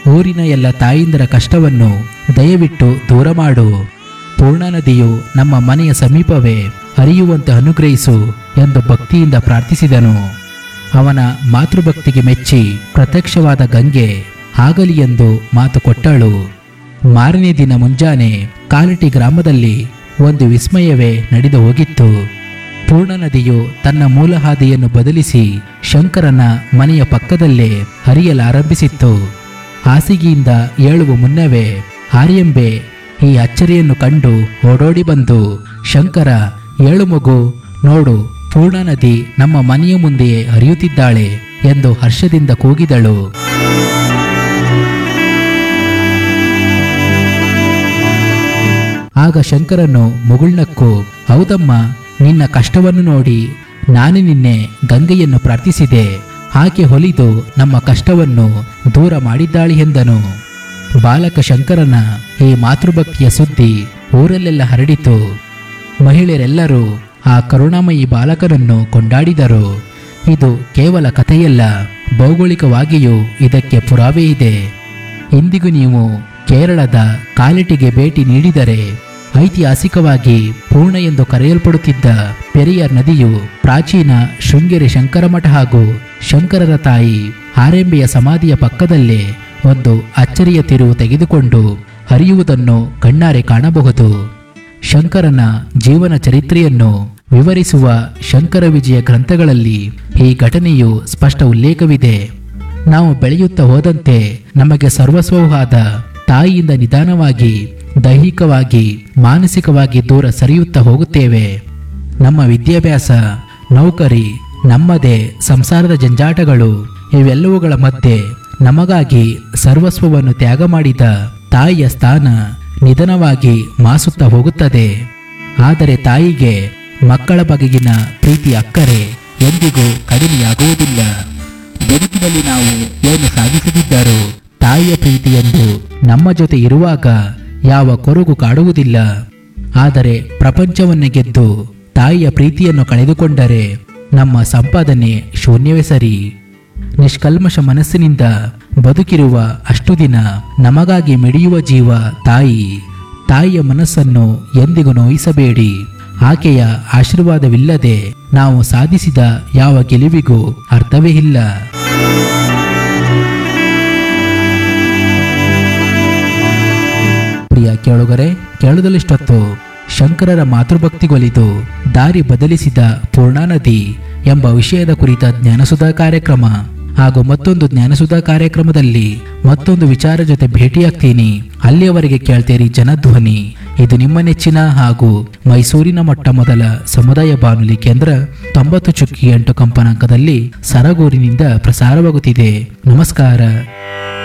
ಊರಿನ ಎಲ್ಲ ತಾಯಿಂದರ ಕಷ್ಟವನ್ನು ದಯವಿಟ್ಟು ದೂರ ಮಾಡು ಪೂರ್ಣ ನದಿಯು ನಮ್ಮ ಮನೆಯ ಸಮೀಪವೇ ಹರಿಯುವಂತೆ ಅನುಗ್ರಹಿಸು ಎಂದು ಭಕ್ತಿಯಿಂದ ಪ್ರಾರ್ಥಿಸಿದನು ಅವನ ಮಾತೃಭಕ್ತಿಗೆ ಮೆಚ್ಚಿ ಪ್ರತ್ಯಕ್ಷವಾದ ಗಂಗೆ ಆಗಲಿ ಎಂದು ಮಾತು ಕೊಟ್ಟಳು ಮಾರನೇ ದಿನ ಮುಂಜಾನೆ ಕಾಲಟಿ ಗ್ರಾಮದಲ್ಲಿ ಒಂದು ವಿಸ್ಮಯವೇ ನಡೆದು ಹೋಗಿತ್ತು ಪೂರ್ಣ ನದಿಯು ತನ್ನ ಮೂಲ ಹಾದಿಯನ್ನು ಬದಲಿಸಿ ಶಂಕರನ ಮನೆಯ ಪಕ್ಕದಲ್ಲೇ ಹರಿಯಲಾರಂಭಿಸಿತ್ತು ಹಾಸಿಗೆಯಿಂದ ಏಳುವ ಮುನ್ನವೇ ಆರ್ಯಂಬೆ ಈ ಅಚ್ಚರಿಯನ್ನು ಕಂಡು ಓಡೋಡಿ ಬಂದು ಶಂಕರ ಏಳು ಮಗು ನೋಡು ಪೂರ್ಣ ನದಿ ನಮ್ಮ ಮನೆಯ ಮುಂದೆಯೇ ಹರಿಯುತ್ತಿದ್ದಾಳೆ ಎಂದು ಹರ್ಷದಿಂದ ಕೂಗಿದಳು ಆಗ ಶಂಕರನು ಮುಗುಳ್ನಕ್ಕು ಹೌದಮ್ಮ ನಿನ್ನ ಕಷ್ಟವನ್ನು ನೋಡಿ ನಾನು ನಿನ್ನೆ ಗಂಗೆಯನ್ನು ಪ್ರಾರ್ಥಿಸಿದೆ ಆಕೆ ಹೊಲಿದು ನಮ್ಮ ಕಷ್ಟವನ್ನು ದೂರ ಮಾಡಿದ್ದಾಳೆ ಎಂದನು ಬಾಲಕ ಶಂಕರನ ಈ ಮಾತೃಭಕ್ತಿಯ ಸುದ್ದಿ ಊರಲ್ಲೆಲ್ಲ ಹರಡಿತು ಮಹಿಳೆಯರೆಲ್ಲರೂ ಆ ಕರುಣಾಮಯಿ ಬಾಲಕನನ್ನು ಕೊಂಡಾಡಿದರು ಇದು ಕೇವಲ ಕಥೆಯಲ್ಲ ಭೌಗೋಳಿಕವಾಗಿಯೂ ಇದಕ್ಕೆ ಪುರಾವೆ ಇದೆ ಇಂದಿಗೂ ನೀವು ಕೇರಳದ ಕಾಲಿಟಿಗೆ ಭೇಟಿ ನೀಡಿದರೆ ಐತಿಹಾಸಿಕವಾಗಿ ಪೂರ್ಣ ಎಂದು ಕರೆಯಲ್ಪಡುತ್ತಿದ್ದ ಪೆರಿಯಾರ್ ನದಿಯು ಪ್ರಾಚೀನ ಶೃಂಗೇರಿ ಶಂಕರಮಠ ಹಾಗೂ ಶಂಕರರ ತಾಯಿ ಆರೆಂಬೆಯ ಸಮಾಧಿಯ ಪಕ್ಕದಲ್ಲೇ ಒಂದು ಅಚ್ಚರಿಯ ತಿರುವು ತೆಗೆದುಕೊಂಡು ಹರಿಯುವುದನ್ನು ಕಣ್ಣಾರೆ ಕಾಣಬಹುದು ಶಂಕರನ ಜೀವನ ಚರಿತ್ರೆಯನ್ನು ವಿವರಿಸುವ ಶಂಕರ ವಿಜಯ ಗ್ರಂಥಗಳಲ್ಲಿ ಈ ಘಟನೆಯು ಸ್ಪಷ್ಟ ಉಲ್ಲೇಖವಿದೆ ನಾವು ಬೆಳೆಯುತ್ತಾ ಹೋದಂತೆ ನಮಗೆ ಸರ್ವಸ್ವವೂ ಆದ ತಾಯಿಯಿಂದ ನಿಧಾನವಾಗಿ ದೈಹಿಕವಾಗಿ ಮಾನಸಿಕವಾಗಿ ದೂರ ಸರಿಯುತ್ತಾ ಹೋಗುತ್ತೇವೆ ನಮ್ಮ ವಿದ್ಯಾಭ್ಯಾಸ ನೌಕರಿ ನಮ್ಮದೇ ಸಂಸಾರದ ಜಂಜಾಟಗಳು ಇವೆಲ್ಲವುಗಳ ಮಧ್ಯೆ ನಮಗಾಗಿ ಸರ್ವಸ್ವವನ್ನು ತ್ಯಾಗ ಮಾಡಿದ ತಾಯಿಯ ಸ್ಥಾನ ನಿಧನವಾಗಿ ಮಾಸುತ್ತಾ ಹೋಗುತ್ತದೆ ಆದರೆ ತಾಯಿಗೆ ಮಕ್ಕಳ ಬಗೆಗಿನ ಪ್ರೀತಿ ಅಕ್ಕರೆ ಎಂದಿಗೂ ಕಡಿಮೆಯಾಗುವುದಿಲ್ಲ ಬದುಕಿನಲ್ಲಿ ನಾವು ಏನು ಸಾಧಿಸದಿದ್ದರೂ ತಾಯಿಯ ಪ್ರೀತಿಯೆಂದು ನಮ್ಮ ಜೊತೆ ಇರುವಾಗ ಯಾವ ಕೊರಗು ಕಾಡುವುದಿಲ್ಲ ಆದರೆ ಪ್ರಪಂಚವನ್ನೇ ಗೆದ್ದು ತಾಯಿಯ ಪ್ರೀತಿಯನ್ನು ಕಳೆದುಕೊಂಡರೆ ನಮ್ಮ ಸಂಪಾದನೆ ಶೂನ್ಯವೇ ಸರಿ ನಿಷ್ಕಲ್ಮಶ ಮನಸ್ಸಿನಿಂದ ಬದುಕಿರುವ ಅಷ್ಟು ದಿನ ನಮಗಾಗಿ ಮಿಡಿಯುವ ಜೀವ ತಾಯಿ ತಾಯಿಯ ಮನಸ್ಸನ್ನು ಎಂದಿಗೂ ನೋಯಿಸಬೇಡಿ ಆಕೆಯ ಆಶೀರ್ವಾದವಿಲ್ಲದೆ ನಾವು ಸಾಧಿಸಿದ ಯಾವ ಗೆಲುವಿಗೂ ಅರ್ಥವೇ ಇಲ್ಲ ಪ್ರಿಯ ಕೇಳುಗರೆ ಕೇಳುದಲಿಷ್ಟೊತ್ತು ಶಂಕರರ ಮಾತೃಭಕ್ತಿಗೊಲಿದು ದಾರಿ ಬದಲಿಸಿದ ಪೂರ್ಣಾ ನದಿ ಎಂಬ ವಿಷಯದ ಕುರಿತ ಜ್ಞಾನಸುಧಾ ಕಾರ್ಯಕ್ರಮ ಹಾಗೂ ಮತ್ತೊಂದು ಜ್ಞಾನಸುಧಾ ಕಾರ್ಯಕ್ರಮದಲ್ಲಿ ಮತ್ತೊಂದು ವಿಚಾರ ಜೊತೆ ಭೇಟಿಯಾಗ್ತೀನಿ ಅಲ್ಲಿಯವರೆಗೆ ಕೇಳ್ತೀರಿ ಜನಧ್ವನಿ ಇದು ನಿಮ್ಮ ನೆಚ್ಚಿನ ಹಾಗೂ ಮೈಸೂರಿನ ಮೊಟ್ಟ ಮೊದಲ ಸಮುದಾಯ ಬಾನುಲಿ ಕೇಂದ್ರ ತೊಂಬತ್ತು ಚುಕ್ಕಿ ಎಂಟು ಕಂಪನಾಂಕದಲ್ಲಿ ಸರಗೂರಿನಿಂದ ಪ್ರಸಾರವಾಗುತ್ತಿದೆ ನಮಸ್ಕಾರ